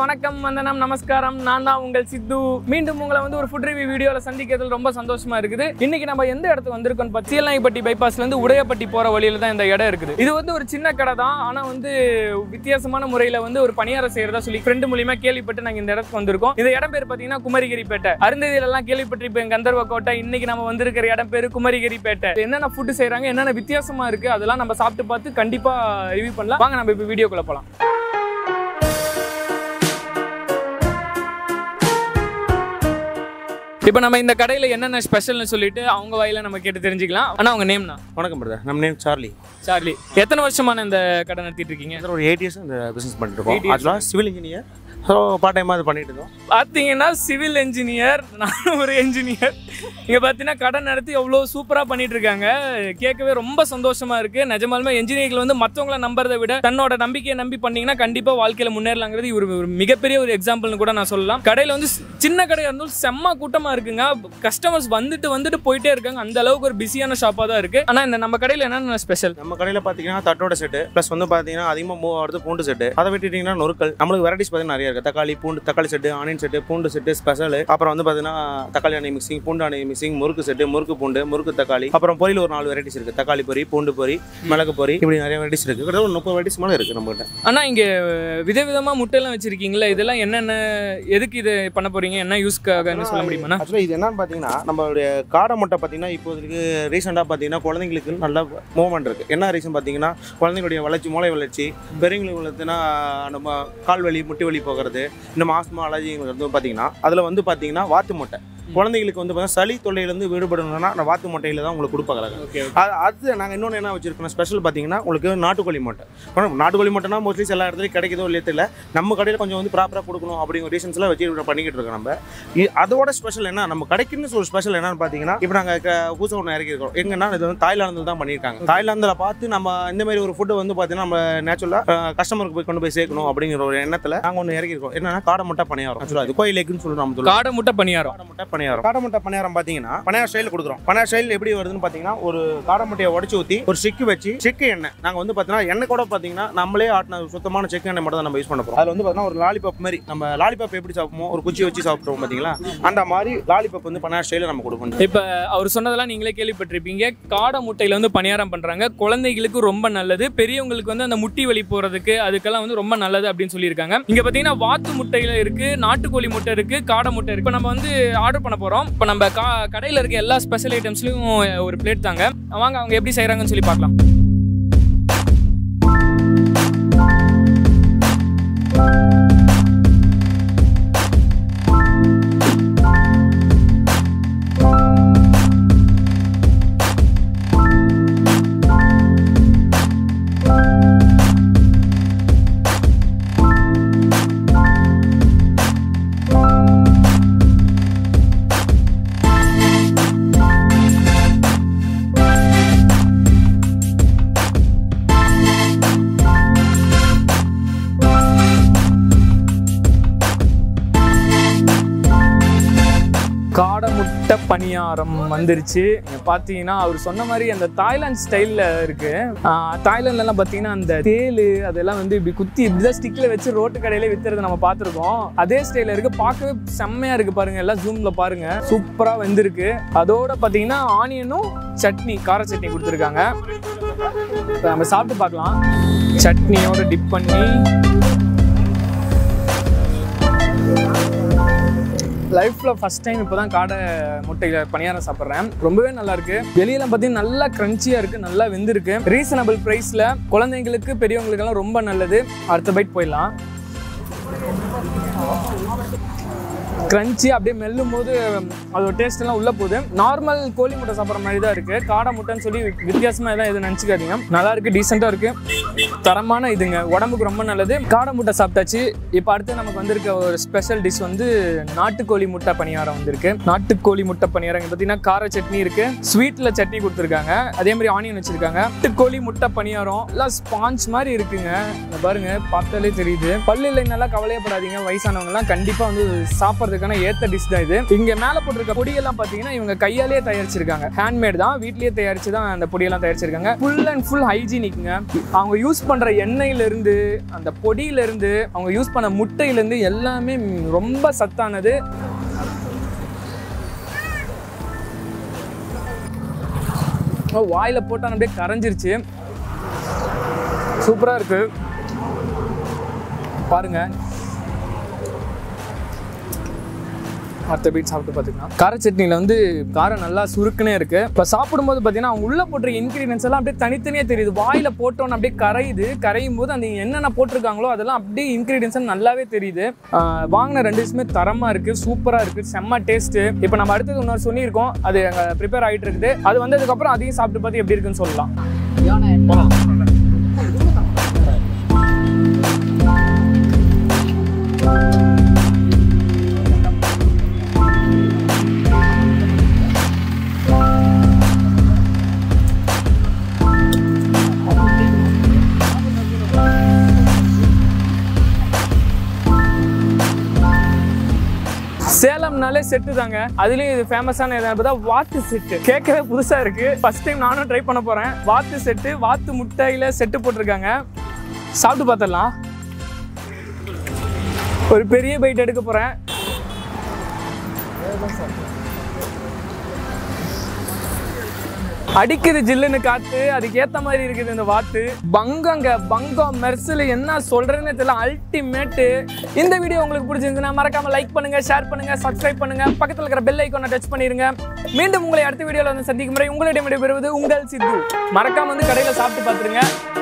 வணக்கம் வந்தனம் நமஸ்காரம் நான் தான் உங்கள் சித்து மீண்டும் உங்களை வந்து ஒரு ஃபுட் ரிவ்யூ வீடியோவில் சந்திக்கிறதுல ரொம்ப சந்தோஷமா இருக்குது இன்னைக்கு நம்ம எந்த இடத்துக்கு வந்திருக்கோம் பத்தி சீலநாய்ப்பட்டி பைபாஸ்ல இருந்து உடையப்பட்டி போற வழியில தான் இந்த இடம் இருக்குது இது வந்து ஒரு சின்ன கடை தான் ஆனா வந்து வித்தியாசமான முறையில வந்து ஒரு பணியாரம் செய்யறதா சொல்லி ஃப்ரெண்டு மூலியமா கேள்விப்பட்டு நாங்க இந்த இடத்துக்கு வந்திருக்கோம் இந்த இடம் பேர் பாத்தீங்கன்னா குமரிகிரிப்பேட்டை அருந்ததியில எல்லாம் கேள்விப்பட்டிருப்பேன் கந்தர்வ கோட்டை இன்னைக்கு நம்ம வந்திருக்கிற இடம் பேரு குமரிகிரிப்பேட்டை என்னென்ன ஃபுட் செய்றாங்க என்னென்ன வித்தியாசமா இருக்கு அதெல்லாம் நம்ம சாப்பிட்டு பார்த்து கண்டிப்பா ரிவ்யூ பண்ணலாம் வாங்க நம்ம இப்போ வீடியோக்குள்ள போலாம் இப்போ நம்ம இந்த கடையில் என்னென்ன ஸ்பெஷல்னு சொல்லிட்டு அவங்க வாயில நம்ம கேட்டு தெரிஞ்சுக்கலாம் ஆனால் அவங்க நேம்னா வணக்கம் பிரதர் நம்ம நேம் சார்லி சார்லி எத்தனை வருஷமான இந்த கடை நடத்திட்டு இருக்கீங்க சார் ஒரு எயிட் இயர்ஸ் இந்த பிஸ்னஸ் பண்ணிட்டு இருக்கோம் Eight years. ஆக்சுவலாக சிவில் இன்ஜினியர் ஸோ பார்ட் டைமாக இது பண்ணிட்டு இருந்தோம் பார்த்தீங்கன்னா சிவில் என்ஜினியர் நானும் ஒரு என்ஜினியர் இங்கே பார்த்தீங்கன்னா கடை நடத்தி எவ்வளோ சூப்பராக பண்ணிட்டு இருக்காங்க கேட்கவே ரொம்ப சந்தோஷமா இருக்கு நிஜமாலுமே என்ஜினியர்கள் வந்து மற்றவங்கள நம்புறதை விட தன்னோட நம்பிக்கையை நம்பி பண்ணீங்கன்னா கண்டிப்பாக வாழ்க்கையில் முன்னேறலாங்கிறது ஒரு ஒரு மிகப்பெரிய ஒரு எக்ஸாம்பிள்னு கூட நான் சொல்லலாம் கடையில் வந்து சி- சின்ன கடையாக இருந்தாலும் செம்ம கூட்டமாக இருக்குங்க கஸ்டமர்ஸ் வந்துட்டு வந்துட்டு போயிட்டே இருக்காங்க அந்த அளவுக்கு ஒரு பிஸியான ஷாப்பாக தான் இருக்கு ஆனால் இந்த நம்ம கடையில் என்னென்ன ஸ்பெஷல் நம்ம கடையில் பார்த்தீங்கன்னா தட்டோட செட்டு ப்ளஸ் வந்து பார்த்தீங்கன்னா அதிகமாக மூவ் ஆகிறது பூண்டு செட்டு அதை விட்டுட்டீங்கன்னா நொறுக்கல் நம்மளுக்கு வெரைட்டிஸ் பார்த்தீங்கன்னா நிறைய இருக்குது தக்காளி பூண்டு தக்காளி செட்டு ஆனியன் செட்டு பூண்டு செட்டு ஸ்பெஷல் அப்புறம் வந்து பார்த்தீங்கன்னா தக்காளி அணை மிக்சிங் பூண்டு அணை மிக்சிங் முறுக்கு செட்டு முறுக்கு பூண்டு முறுக்கு தக்காளி அப்புறம் பொரியில் ஒரு நாலு வெரைட்டிஸ் இருக்குது தக்காளி பொரி பூண்டு பொரி மிளகு பொரி இப்படி நிறைய வெரைட்டிஸ் இருக்குது கிட்டத்தட்ட ஒரு முப்பது வெரைட்டிஸ் மேலே இருக்குது நம்மகிட்ட ஆனா இங்க விதவிதமா முட்டையெல்லாம் வச்சிருக்கீங்களா இதெல்லாம் என்னென்ன எதுக்கு இது பண்ண போறீங்க என்ன யூஸ்க்காகன்னு சொல்ல முடியுமாண்ணா ஆக்சுவலாக இது என்னன்னு பார்த்தீங்கன்னா நம்மளுடைய காடை முட்டை பார்த்தீங்கன்னா இப்போதைக்கு ரீசெண்டாக பார்த்தீங்கன்னா குழந்தைங்களுக்கு நல்ல மூவ்மெண்ட் இருக்குது என்ன ரீசன் பார்த்தீங்கன்னா குழந்தைங்களுடைய வளர்ச்சி மூளை வளர்ச்சி பெரியவங்களுக்கு வளர்த்துனா நம்ம கால் வலி முட்டி வலி போகிறது இந்த ஆஸ்மா அலர்ஜிங்களுக்கு வந்து பார்த்தீங்கன்னா அதில் வந்து பார்த்தீங்கன்னா வாத்து முட்டை குழந்தைங்களுக்கு வந்து பார்த்தீங்கன்னா சளி தொல்லையிலேருந்து விடுபடணும்னா அந்த வாத்து முட்டையில தான் உங்களுக்கு கொடுப்பாங்க ஓகே அது அது நாங்கள் இன்னொன்று என்ன வச்சிருக்கோம் ஸ்பெஷல் பார்த்தீங்கன்னா உங்களுக்கு நாட்டுக்கோழி முட்டை அப்புறம் நாட்டுக்கோழி முட்டைனா மோஸ்ட்லி எல்லா இடத்துலையும் கிடைக்குதோ இல்லையோ தெரியல நம்ம கடையில் கொஞ்சம் வந்து ப்ராப்பராக கொடுக்கணும் அப்படிங்கிற ரீசன்ஸ்லாம் வச்சு இப்படி பண்ணிக்கிட்டு இருக்கோம் நம்ம இ- அதோட ஸ்பெஷல் என்ன நம்ம கடைக்குன்னு ஒரு ஸ்பெஷல் என்னன்னு பார்த்தீங்கன்னா இப்போ நாங்கள் பூசை ஒன்று இறக்கிருக்கோம் எங்கன்னா இது வந்து தாய்லாந்தில் தான் பண்ணியிருக்காங்க தாய்லாந்தில் பார்த்து நம்ம இந்த மாதிரி ஒரு ஃபுட்டு வந்து பார்த்தீங்கன்னா நம்ம நேச்சுரலாக கஸ்டமருக்கு போய் கொண்டு போய் சேர்க்கணும் அப்படிங்கிற ஒரு எண்ணத்தில் நாங்கள் ஒன்று இறக்கிருக்கோம் என்னன்னா காடை முட்டை பணியாரம் ஆக்சுவலாக அது கோயிலேக்குன்னு சொல்லிட்டு நம்ம சொல்லுவோம் காடை முட்டை பணியாரம் காடை முட்டை பணியாரம் காடை முட்டை பணியாரம் பார்த்தீங்கன்னா பணியார ஸ்டைல் கொடுக்குறோம் பணியார ஸ்டைல் எப்படி வருதுன்னு பார்த்தீங்கன்னா ஒரு காடை முட்டையை உடச்சி ஊற்றி ஒரு ஸ்டிக்கு வச்சு செக்கு எண்ணெய் நாங்கள் வந்து பார்த்தீங்கன்னா எண்ணெய் கூட பார்த்தீங்கன்னா நம்மளே ஆட்டின சுத்தமான செக்கு எண்ணெய் மட்டும் தான் நம்ம யூஸ் பண்ண போகிறோம் அதில் வந்து பார்த்தீங்கன்னா ஒரு லாலிபாப் மாதிரி நம்ம லாலிபாப் எப்படி சாப்பிடுமோ ஒரு குச்சி வச்சு சாப்பிட்றோம் பார்த்தீங்களா அந்த மாதிரி லாலிபாப் வந்து பணியார ஸ்டைலில் நம்ம கொடுக்கணும் இப்ப அவர் சொன்னதெல்லாம் நீங்களே கேள்விப்பட்டிருப்பீங்க காடை முட்டையில வந்து பணியாரம் பண்றாங்க குழந்தைகளுக்கு ரொம்ப நல்லது பெரியவங்களுக்கு வந்து அந்த முட்டி வலி போறதுக்கு அதுக்கெல்லாம் வந்து ரொம்ப நல்லது அப்படின்னு சொல்லியிருக்காங்க இங்க பாத்தீங்கன்னா வாத்து முட்டையில இருக்கு நாட்டுக்கோழி முட்டை இருக்கு காடை முட்டை இருக்கு இப்ப நம்ம வந்து ஆர்டர் பண்ண போறோம் இப்ப நம்ம கா கடையில இருக்க எல்லா ஸ்பெஷல் ஐட்டம்ஸ்லயும் ஒரு பிளேட் தாங்க வாங்க அவங்க எப்படி செய்றாங்கன்னு சொல்லி பார்க்கலாம் காடை முட்டை பணியாரம் வந்துருச்சு இங்க பார்த்தீங்கன்னா அவர் சொன்ன மாதிரி அந்த தாய்லாந்து ஸ்டைலில் இருக்கு ஆஹ் தாய்லாந்துலலாம் பார்த்தீங்கன்னா அந்த தேல் அதெல்லாம் வந்து இப்படி குத்தி இப்படிதான் ஸ்டிக்கில் வச்சு ரோட்டு கடையில வித்துறதை நம்ம பார்த்துருக்கோம் அதே ஸ்டைலில் இருக்கு பார்க்கவே செம்மையா இருக்கு பாருங்க எல்லாம் ஜூம்ல பாருங்க சூப்பரா வெந்திருக்கு அதோட பார்த்தீங்கன்னா ஆனியனும் சட்னி கார சட்னி கொடுத்துருக்காங்க இப்ப நம்ம சாப்பிட்டு பார்க்கலாம் சட்னியோட டிப் பண்ணி லைஃப்பில் ஃபஸ்ட் டைம் இப்போ தான் காடை முட்டையில் பணியாரம் சாப்பிட்றேன் ரொம்பவே நல்லா இருக்கு வெளியெல்லாம் பார்த்தீங்கன்னா நல்லா க்ரன்ச்சியாக இருக்கு நல்லா வெந்திருக்கு ரீசனபிள் ப்ரைஸில் குழந்தைங்களுக்கு பெரியவங்களுக்கெல்லாம் ரொம்ப நல்லது அடுத்த பைட் போயிடலாம் கிரன்ச்சி அப்படியே மெல்லும் போது அதோட டேஸ்ட் எல்லாம் உள்ள போகுது நார்மல் கோழி முட்டை சாப்பிட்ற மாதிரி தான் இருக்கு காடை முட்டைன்னு சொல்லி வித்தியாசமா எதாவது எதுவும் நினச்சிக்காதீங்க நல்லா இருக்கு டீசெண்டாக இருக்கு தரமான இதுங்க உடம்புக்கு ரொம்ப நல்லது காடை முட்டை சாப்பிட்டாச்சு இப்போ அடுத்து நமக்கு வந்திருக்க ஒரு ஸ்பெஷல் டிஷ் வந்து நாட்டுக்கோழி முட்டை பணியாரம் வந்திருக்கு நாட்டுக்கோழி முட்டை பணியாரம் இங்க பார்த்தீங்கன்னா கார சட்னி இருக்கு ஸ்வீட்ல சட்னி கொடுத்துருக்காங்க அதே மாதிரி ஆனியன் வச்சிருக்காங்க நாட்டுக்கோழி முட்டை பணியாரம் எல்லாம் ஸ்பாஞ்ச் மாதிரி இருக்குங்க இங்க பாருங்க பார்த்தாலே தெரியுது பல்லு இல்லைனால கவலையப்படாதீங்க வயசானவங்க எல்லாம் கண்டிப்பா வந்து சாப்பிட்றதுக்கு சாப்பிட்றதுக்கான ஏத்த டிஷ் தான் இது இங்க மேல போட்டிருக்க பொடியெல்லாம் பாத்தீங்கன்னா இவங்க கையாலேயே தயாரிச்சிருக்காங்க ஹேண்ட்மேட் தான் வீட்லயே தயாரிச்சு தான் அந்த பொடியெல்லாம் தயாரிச்சிருக்காங்க ஃபுல் அண்ட் ஃபுல் ஹைஜீனிக்ங்க அவங்க யூஸ் பண்ற எண்ணெயில இருந்து அந்த பொடியில இருந்து அவங்க யூஸ் பண்ண முட்டையில இருந்து எல்லாமே ரொம்ப சத்தானது வாயில போட்டா அப்படியே கரைஞ்சிருச்சு சூப்பரா இருக்கு பாருங்க அடுத்த பீட் சாப்பிட்டு பார்த்துக்கலாம் கார சட்னியில் வந்து காரம் நல்லா சுருக்குனே இருக்கு இப்போ சாப்பிடும்போது பார்த்தீங்கன்னா அவங்க உள்ள போட்டிருக்க இன்க்ரீடியன்ஸ் எல்லாம் அப்படியே தனித்தனியாக தெரியுது வாயில போட்டோன்னு அப்படியே கரையுது கரையும் போது அந்த என்னென்ன போட்டிருக்காங்களோ அதெல்லாம் அப்படியே இன்க்ரீடியன்ஸ் நல்லாவே தெரியுது ஆஹ் வாங்கின ரெண்டு டிஷ்மே தரமாக இருக்கு சூப்பராக இருக்கு செம்ம டேஸ்ட்டு இப்போ நம்ம அடுத்தது இன்னொரு சொல்லியிருக்கோம் அது அங்கே ப்ரிப்பேர் ஆகிட்டு இருக்குது அது வந்ததுக்கப்புறம் அதையும் சாப்பிட்டு பார்த்து எப்படி இருக்குன்னு சொல்லலாம் சேலம்னாலே செட்டு தாங்க அதுலயும் இது ஃபேமஸான எதாவது பார்த்தா வாத்து செட்டு கேட்கவே புதுசா இருக்கு ஃபர்ஸ்ட் டைம் நானும் ட்ரை பண்ண போறேன் வாத்து செட்டு வாத்து முட்டையில செட்டு போட்டிருக்காங்க சாப்பிட்டு பார்த்துடலாம் ஒரு பெரிய பைட் எடுக்க போறேன் அடிக்குது ஜில்லுன்னு காத்து அதுக்கு ஏத்த மாதிரி இருக்குது இந்த வாத்து பங்கங்க பங்கம் மெர்சல் என்ன சொல்றேன்னு தெரியல அல்டிமேட்டு இந்த வீடியோ உங்களுக்கு பிடிச்சிருந்துச்சுன்னா மறக்காம லைக் பண்ணுங்க ஷேர் பண்ணுங்க சப்ஸ்கிரைப் பண்ணுங்க பக்கத்துல இருக்கிற பெல் ஐக்கானை டச் பண்ணிருங்க மீண்டும் உங்களை அடுத்த வீடியோல வந்து சந்திக்கும் முறை உங்களிடம் விடைபெறுவது உங்கள் சித்து மறக்காம வந்து கடையில சாப்பிட்டு பார்த்துருங்க